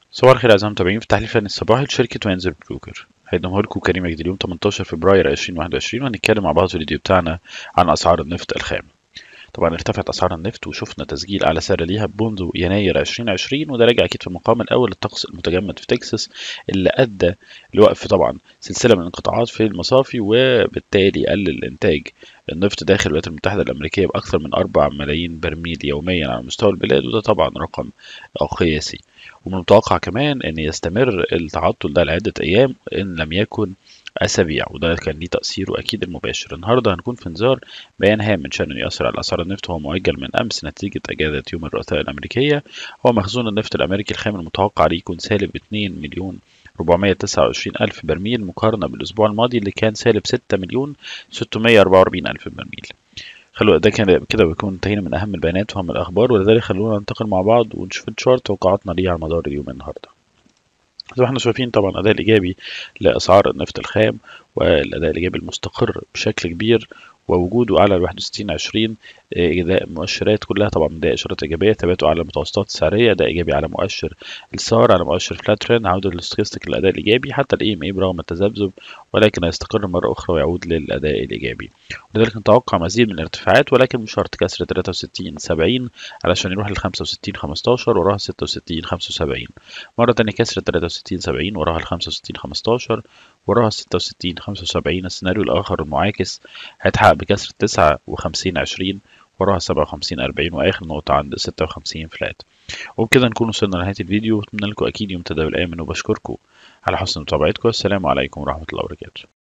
صباح الخير أعزائي المتابعين في تحليل فني الصباحي لشركة وينزر بروكر هيقدمه لكم كريم مجدي اليوم 18 فبراير 2021 وهنتكلم مع بعض في الفيديو بتاعنا عن أسعار النفط الخام طبعا ارتفعت أسعار النفط وشفنا تسجيل أعلى سعر ليها منذ يناير 2020 وده راجع أكيد في المقام الأول للطقس المتجمد في تكساس اللي أدى لوقف طبعا سلسلة من الانقطاعات في المصافي وبالتالي قلل الإنتاج النفط داخل الولايات المتحدة الأمريكية بأكثر من 4 ملايين برميل يوميا على مستوى البلاد وده طبعا رقم قياسي ومن المتوقع كمان أن يستمر التعطل ده لعدة أيام إن لم يكن أسابيع وده كان ليه تأثيره أكيد المباشر النهاردة هنكون في انذار بيان هام من شأنه يأثر على أسعار النفط وهو مؤجل من أمس نتيجة أجازة يوم الرؤساء الأمريكية هو مخزون النفط الأمريكي الخام المتوقع عليه يكون سالب 2 مليون 429 ألف برميل مقارنة بالأسبوع الماضي اللي كان سالب 6 مليون 644 ألف برميل خلوا ده كان كده بيكون انتهينا من أهم البيانات وأهم الأخبار ولذلك خلونا ننتقل مع بعض ونشوف الشارت توقعاتنا ليه على مدار اليوم النهارده زي ما احنا شايفين طبعا الأداء الإيجابي لأسعار النفط الخام والأداء الإيجابي المستقر بشكل كبير ووجوده على ال 61 20 ده المؤشرات كلها طبعا ده اشارات ايجابيه ثباته على المتوسطات السعريه ده ايجابي على مؤشر السار على مؤشر فلات ترين عوده للستوكاستيك للاداء الايجابي حتى الاي ام اي برغم التذبذب ولكن هيستقر مره اخرى ويعود للاداء الايجابي ولذلك نتوقع مزيد من الارتفاعات ولكن مش شرط كسر 63 70 علشان يروح ل 65 15 وراها 66 75 مره ثانيه كسر 63 70 وراها ل 65 15 وراها 66 75 السيناريو الآخر المعاكس هيتحقق بكسر 59 20 وراها 57 40 وآخر نقطة عند 56 فلات وبكده نكون وصلنا لنهاية الفيديو وأتمنى لكم أكيد يوم تداول آمن وبشكركم على حسن متابعتكم السلام عليكم ورحمة الله وبركاته